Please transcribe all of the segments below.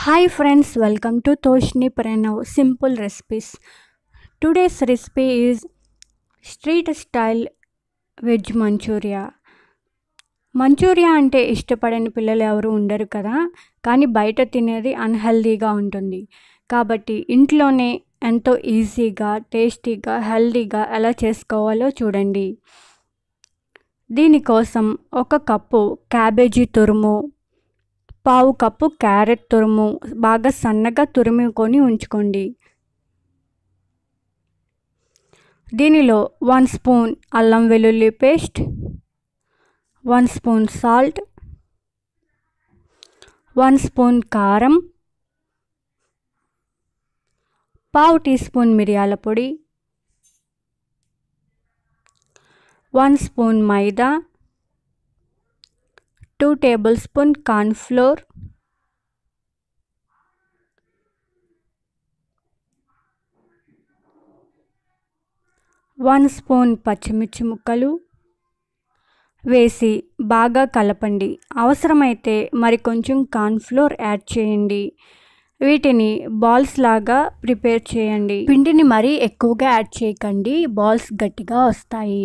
Hi friends, welcome to Toshni Pranav Simple Recipes. Today's recipe is street style veg Manchuria Manchuria అంటే ఇష్టపడని పిల్లలు ఎవరు ఉండరు కదా కానీ బయట తినేది అన్హెల్దీగా ఉంటుంది కాబట్టి ఇంట్లోనే ఎంతో ఈజీగా టేస్టీగా హెల్దీగా ఎలా చేసుకోవాలో చూడండి దీనికోసం ఒక కప్పు క్యాబేజీ తురుము పావు కప్పు క్యారెట్ తురుము బాగా సన్నగా తురుముకొని ఉంచుకోండి దీనిలో వన్ స్పూన్ అల్లం వెల్లుల్లి paste one spoon salt one spoon కారం పావు టీ స్పూన్ మిరియాల పొడి one spoon maida two tablespoon cornflour one spoon పచ్చిమిర్చి ముక్కలు వేసి బాగా కలపండి అవసరమైతే మరి కొంచెం కార్న్ఫ్లోర్ యాడ్ చేయండి వీటిని బాల్స్ లాగా ప్రిపేర్ చేయండి పిండిని మరీ ఎక్కువగా యాడ్ చేయకండి బాల్స్ గట్టిగా వస్తాయి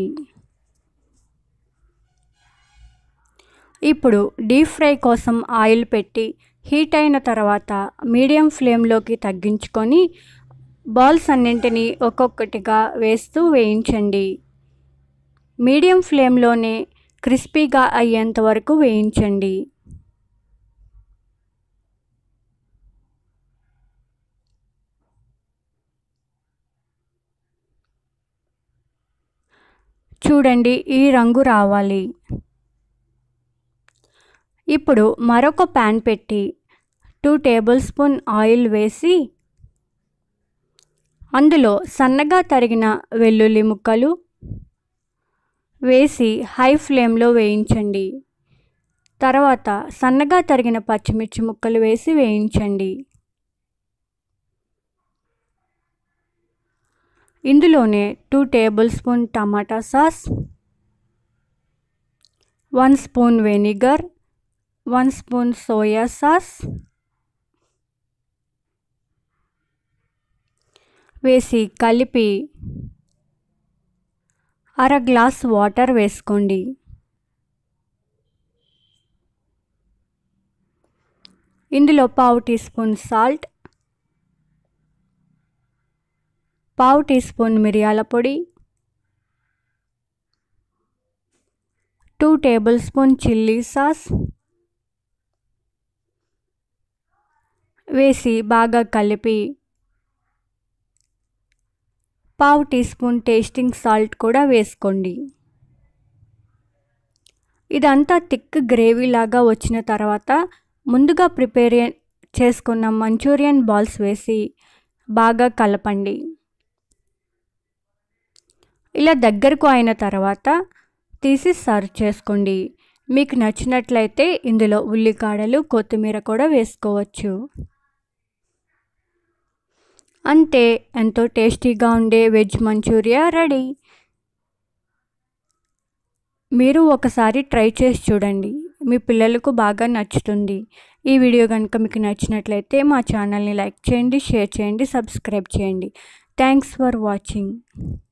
ఇప్పుడు డీప్ ఫ్రై కోసం ఆయిల్ పెట్టి హీట్ అయిన తర్వాత మీడియం ఫ్లేమ్లోకి తగ్గించుకొని బాల్స్ అన్నింటినీ ఒక్కొక్కటిగా వేస్తూ వేయించండి మీడియం ఫ్లేమ్లోనే క్రిస్పీగా అయ్యేంత వరకు వేయించండి చూడండి ఈ రంగు రావాలి ఇప్పుడు మరొక ప్యాన్ పెట్టి టూ టేబుల్ స్పూన్ ఆయిల్ వేసి అందులో సన్నగా తరిగిన వెల్లుల్లి ముక్కలు వేసి హై ఫ్లేమ్లో వేయించండి తర్వాత సన్నగా తరిగిన పచ్చిమిర్చి ముక్కలు వేసి వేయించండి ఇందులోనే two tablespoon tomato sauce one spoon vinegar one spoon soya sauce వేసి కలిపి అర గ్లాస్ వాటర్ వేసుకోండి ఇందులో పావు టీ స్పూన్ సాల్ట్ పావు టీ స్పూన్ మిరియాల పొడి two tablespoon chilli sauce వేసి బాగా కలిపి పావు టీ స్పూన్ టేస్టింగ్ సాల్ట్ కూడా వేసుకోండి ఇదంతా థిక్ గ్రేవీ లాగా వచ్చిన తర్వాత ముందుగా ప్రిపేర్ చేసుకున్న మంచూరియన్ బాల్స్ వేసి బాగా కలపండి ఇలా దగ్గరకు అయిన తర్వాత తీసి సర్వ్ చేసుకోండి మీకు నచ్చినట్లయితే ఇందులో ఉల్లికాడలు కొత్తిమీర కూడా వేసుకోవచ్చు అంతే ఎంతో టేస్టీగా ఉండే వెజ్ మంచూరియా రెడీ మీరు ఒకసారి ట్రై చేసి చూడండి మీ పిల్లలకు బాగా నచ్చుతుంది ఈ వీడియో కనుక మీకు నచ్చినట్లయితే మా ఛానల్ని లైక్ చేయండి షేర్ చేయండి సబ్స్క్రైబ్ చేయండి థ్యాంక్స్ ఫర్ వాచింగ్